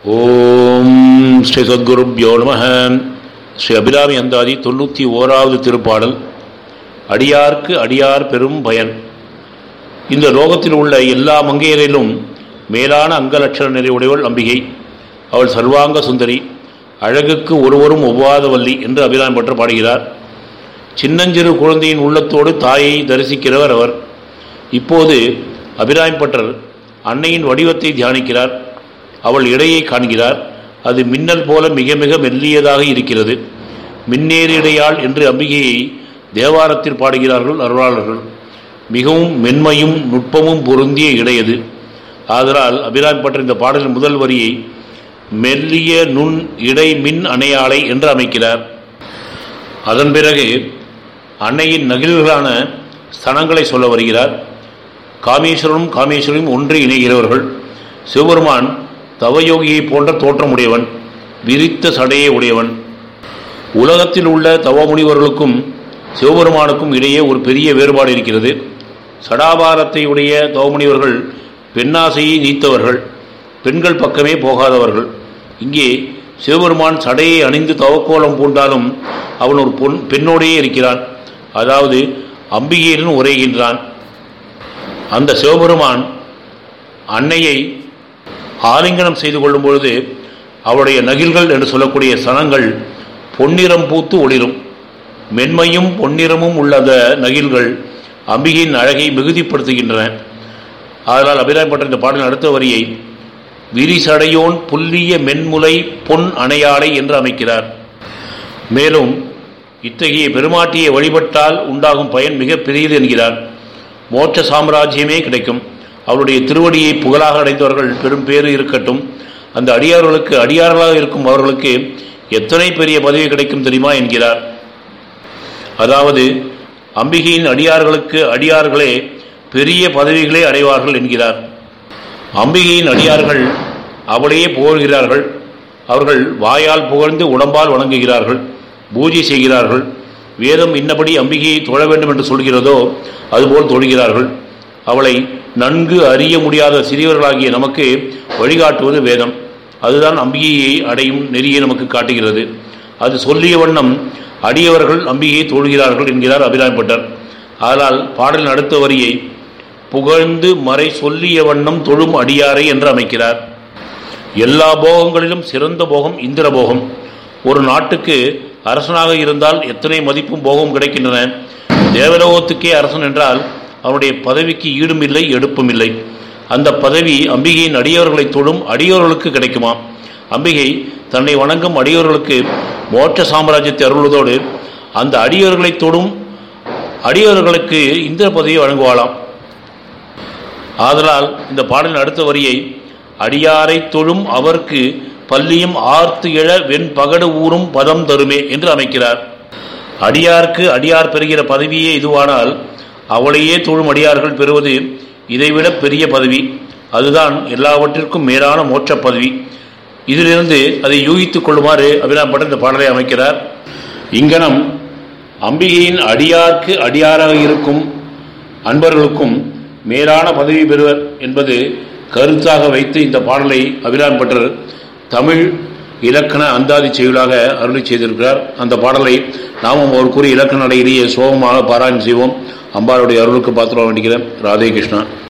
ஓம் ஸ்ரீ சத்குருப்யோ நம ஸ்ரீ அபிராமி அந்தாதி தொண்ணூற்றி ஓராவது திருப்பாடல் அடியார்க்கு அடியார் பெரும் பயன் இந்த லோகத்தில் உள்ள எல்லா மங்கையரிலும் மேலான அங்கலட்சண நிறைவுடையவள் அம்பிகை அவள் சர்வாங்க சுந்தரி அழகுக்கு ஒருவரும் ஒவ்வாதவல்லி என்று அபிராமி பற்ற பாடுகிறார் சின்னஞ்சிறு குழந்தையின் உள்ளத்தோடு தாயை தரிசிக்கிறவர் அவர் இப்போது அபிராமி பட்டர் அன்னையின் வடிவத்தை தியானிக்கிறார் அவள் இடையை காண்கிறார் அது மின்னல் போல மிக மிக மெல்லியதாக இருக்கிறது மின்னேறிடையாள் என்று அம்பிகையை தேவாரத்தில் பாடுகிறார்கள் அருளாளர்கள் மிகவும் மென்மையும் நுட்பமும் பொருந்திய இடையது ஆதலால் அபிராமி பற்ற இந்த பாடலின் முதல் வரியை மெல்லிய நுண் இடை மின் அணையாளை என்று அமைக்கிறார் அதன் பிறகு அன்னையின் நகில்களான ஸ்தனங்களை சொல்ல வருகிறார் காமேஸ்வரனும் காமேஸ்வரனும் ஒன்று இணைகிறவர்கள் சிவபெருமான் தவயோகியை போன்ற தோற்றமுடையவன் விரித்த சடையை உடையவன் உலகத்தில் உள்ள தவமுனிவர்களுக்கும் சிவபெருமானுக்கும் இடையே ஒரு பெரிய வேறுபாடு இருக்கிறது சடாபாரத்தை உடைய தவமுனிவர்கள் பெண்ணாசையை நீத்தவர்கள் பெண்கள் பக்கமே போகாதவர்கள் இங்கே சிவபெருமான் சடையை அணிந்து தவக்கோலம் பூண்டாலும் அவன் ஒரு பொன் பெண்ணோடையே இருக்கிறான் அதாவது அம்பிகையுடன் உரைகின்றான் அந்த சிவபெருமான் அன்னையை ஆலிங்கனம் செய்து கொள்ளும் பொழுது அவருடைய நகில்கள் என்று சொல்லக்கூடிய சனங்கள் பொன்னிறம் பூத்து ஒளிரும் மென்மையும் பொன்னிறமும் உள்ள அந்த நகில்கள் அம்பிகையின் அழகை மிகுதிப்படுத்துகின்றன அதனால் அபிராயப்பட்ட இந்த பாடலின் அடுத்த வரியை விரிசடையோன் புல்லிய மென்முலை பொன் அணையாளை என்று அமைக்கிறார் மேலும் இத்தகைய பெருமாட்டியை வழிபட்டால் உண்டாகும் பயன் மிக பெரியது என்கிறார் மோட்ச சாம்ராஜ்யமே கிடைக்கும் அவருடைய திருவடியை புகழாக அடைந்தவர்கள் பெரும் பேறு இருக்கட்டும் அந்த அடியார்களுக்கு அடியார்களாக இருக்கும் அவர்களுக்கு எத்தனை பெரிய பதவி கிடைக்கும் தெரியுமா என்கிறார் அதாவது அம்பிகையின் அடியார்களுக்கு அடியார்களே பெரிய பதவிகளே அடைவார்கள் என்கிறார் அம்பிகையின் அடியார்கள் அவளையே புகழ்கிறார்கள் அவர்கள் வாயால் புகழ்ந்து உடம்பால் வணங்குகிறார்கள் பூஜை செய்கிறார்கள் வேதம் இன்னபடி அம்பிகையை தொழ வேண்டும் என்று சொல்கிறதோ அதுபோல் தொழுகிறார்கள் அவளை நன்கு அறிய முடியாத சிறியவர்களாகிய நமக்கு வழிகாட்டுவது வேதம் அதுதான் அம்பிகையை அடையும் நெறியை நமக்கு காட்டுகிறது அது சொல்லிய வண்ணம் அடியவர்கள் அம்பிகையை தொழுகிறார்கள் என்கிறார் அபிராம்பட்டர் அதனால் பாடலின் அடுத்த வரியை புகழ்ந்து மறை சொல்லிய வண்ணம் தொழும் அடியாரை என்று அமைக்கிறார் எல்லா போகங்களிலும் சிறந்த போகம் இந்திர போகம் ஒரு நாட்டுக்கு அரசனாக இருந்தால் எத்தனை மதிப்பும் போகம் கிடைக்கின்றன தேவலோகத்துக்கே அரசன் என்றால் அவனுடைய பதவிக்கு ஈடும் இல்லை எடுப்பும் இல்லை அந்த பதவி அம்பிகையின் அடியவர்களை தொழும் அடியோர்களுக்கு கிடைக்குமா அம்பிகை தன்னை வணங்கும் அடியோர்களுக்கு மோட்ச சாம்ராஜ்யத்தை அருள்வதோடு அந்த அடியோர்களை தொடும் அடியோர்களுக்கு இந்திர பதவியை வழங்குவாளாம் ஆதலால் இந்த பாடலின் அடுத்த வரியை அடியாரை தொழும் அவர்க்கு பள்ளியும் ஆர்த்து எழ வெண் பகடு ஊறும் பதம் தருமே என்று அமைக்கிறார் அடியார்க்கு அடியார் பெறுகிற பதவியே இதுவானால் அவளையே தொழும் அடியார்கள் பெறுவது இதைவிட பெரிய பதவி அதுதான் எல்லாவற்றிற்கும் மேலான மோட்ச பதவி இதிலிருந்து அதை யூகித்துக் கொள்ளுமாறு அபிராம்பட்ட இந்த பாடலை அமைக்கிறார் இங்கனம் அம்பிகையின் அடியார்க்கு அடியாராக இருக்கும் அன்பர்களுக்கும் மேலான பதவி பெறுவர் என்பது கருத்தாக வைத்து இந்த பாடலை அபிராம்பட்டர் தமிழ் இலக்கண அந்தாதி செயலாக அருளி செய்திருக்கிறார் அந்த பாடலை நாமும் ஒரு கூறிய இலக்கண நடையிலேயே சோகமாக பாராயணம் செய்வோம் அம்பாளுடைய அருளுக்கு பாத்திரம் வேண்டிக்கிறேன் ராதே கிருஷ்ணா